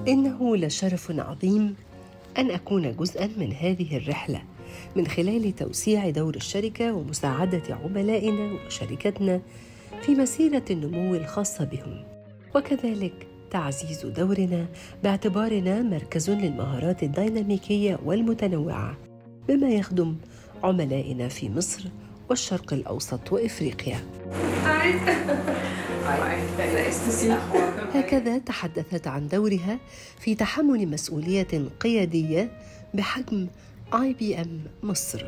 إنه لشرف عظيم أن أكون جزءا من هذه الرحلة من خلال توسيع دور الشركة ومساعدة عملائنا وشركتنا في مسيرة النمو الخاصة بهم وكذلك تعزيز دورنا باعتبارنا مركز للمهارات الديناميكية والمتنوعة بما يخدم عملائنا في مصر والشرق الأوسط وإفريقيا هكذا تحدثت عن دورها في تحمل مسؤولية قيادية بحجم اي بي ام مصر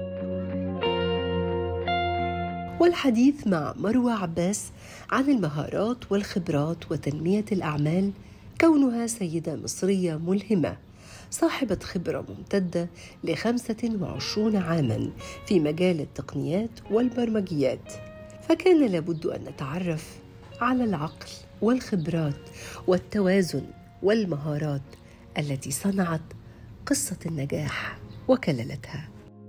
والحديث مع مروى عباس عن المهارات والخبرات وتنمية الأعمال كونها سيدة مصرية ملهمة صاحبة خبرة ممتدة لخمسة وعشرون عاما في مجال التقنيات والبرمجيات فكان لابد أن نتعرف على العقل والخبرات والتوازن والمهارات التي صنعت قصة النجاح وكللتها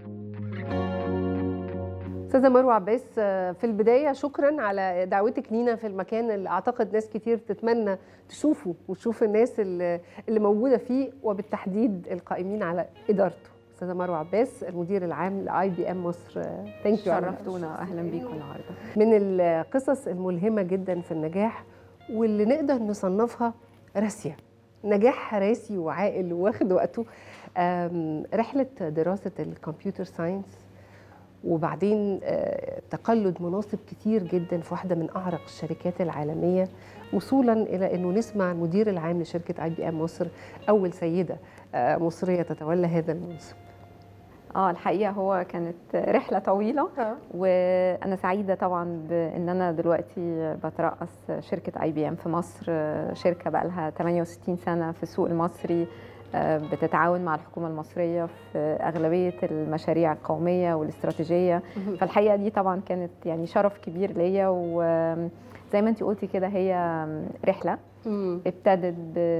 استاذه مروه عباس في البدايه شكرا على دعوتك لينا في المكان اللي اعتقد ناس كتير تتمنى تشوفه وتشوف الناس اللي اللي موجوده فيه وبالتحديد القائمين على ادارته استاذه مروه عباس المدير العام لاي بي ام مصر ثانك يو شرفتونا اهلا بيكم النهارده من القصص الملهمه جدا في النجاح واللي نقدر نصنفها راسيه نجاح راسي وعاقل واخد وقته رحله دراسه الكمبيوتر ساينس وبعدين تقلد مناصب كتير جدا في واحده من اعرق الشركات العالميه وصولا الى انه نسمع المدير العام لشركه اي بي ام مصر اول سيده مصريه تتولى هذا المنصب اه الحقيقه هو كانت رحله طويله آه. وانا سعيده طبعا بان انا دلوقتي بترأس شركه اي بي ام في مصر شركه بقى لها 68 سنه في السوق المصري بتتعاون مع الحكومه المصريه في اغلبيه المشاريع القوميه والاستراتيجيه فالحقيقه دي طبعا كانت يعني شرف كبير ليا وزي ما انت قلتي كده هي رحله ابتدت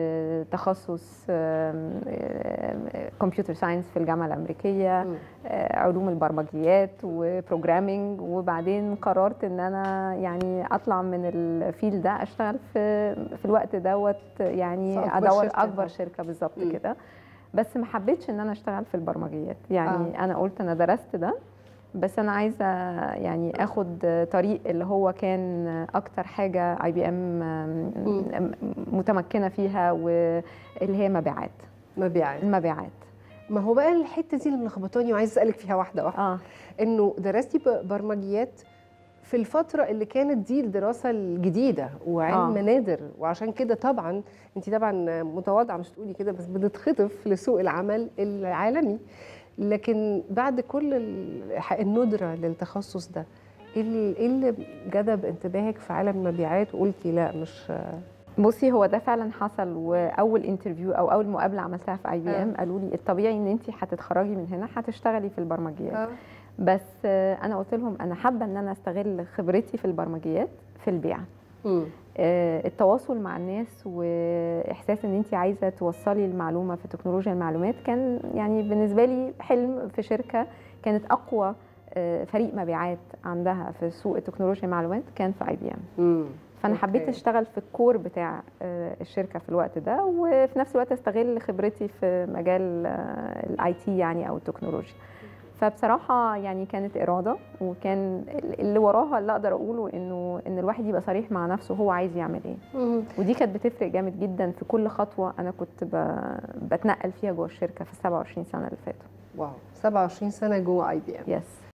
بتخصص كمبيوتر ساينس في الجامعه الامريكيه علوم البرمجيات وبروجرامينج وبعدين قررت ان انا يعني اطلع من الفيل ده اشتغل في في الوقت دوت يعني ادور شركة اكبر شركه بالظبط كده بس ما حبيتش ان انا اشتغل في البرمجيات يعني آه. انا قلت انا درست ده بس انا عايزه يعني اخد طريق اللي هو كان اكتر حاجه اي بي ام متمكنه فيها واللي هي مبيعات مبيعات المبيعات ما هو بقى الحته دي اللي ملخبطاني وعايزه اسالك فيها واحده واحده اه انه درستي برمجيات في الفترة اللي كانت دي الدراسة الجديدة وعلم آه. نادر وعشان كده طبعا انت طبعا متواضعة مش تقولي كده بس بتتخطف لسوق العمل العالمي لكن بعد كل الندره للتخصص ده ايه اللي جذب انتباهك في عالم المبيعات وقلتي لا مش بصي هو ده فعلا حصل واول انترفيو او اول مقابله عملتها في اي بي ام قالوا لي الطبيعي ان انت هتتخرجي من هنا هتشتغلي في البرمجيات آه. بس انا قلت لهم انا حابه ان انا استغل خبرتي في البرمجيات في البيع م. التواصل مع الناس واحساس ان انت عايزه توصلي المعلومه في تكنولوجيا المعلومات كان يعني بالنسبه لي حلم في شركه كانت اقوى فريق مبيعات عندها في سوق تكنولوجيا المعلومات كان في اي بي ام فانا أوكي. حبيت اشتغل في الكور بتاع الشركه في الوقت ده وفي نفس الوقت استغل خبرتي في مجال الاي تي يعني او التكنولوجيا فبصراحة يعني كانت إرادة وكان اللي وراها اللي أقدر أقوله إنه إن الواحد يبقى صريح مع نفسه هو عايز يعمل إيه ودي كانت بتفرق جامد جدا في كل خطوة أنا كنت بتنقل فيها جوه الشركة في ال 27 سنة اللي فاتوا واو 27 سنة جوه اي بي ام يس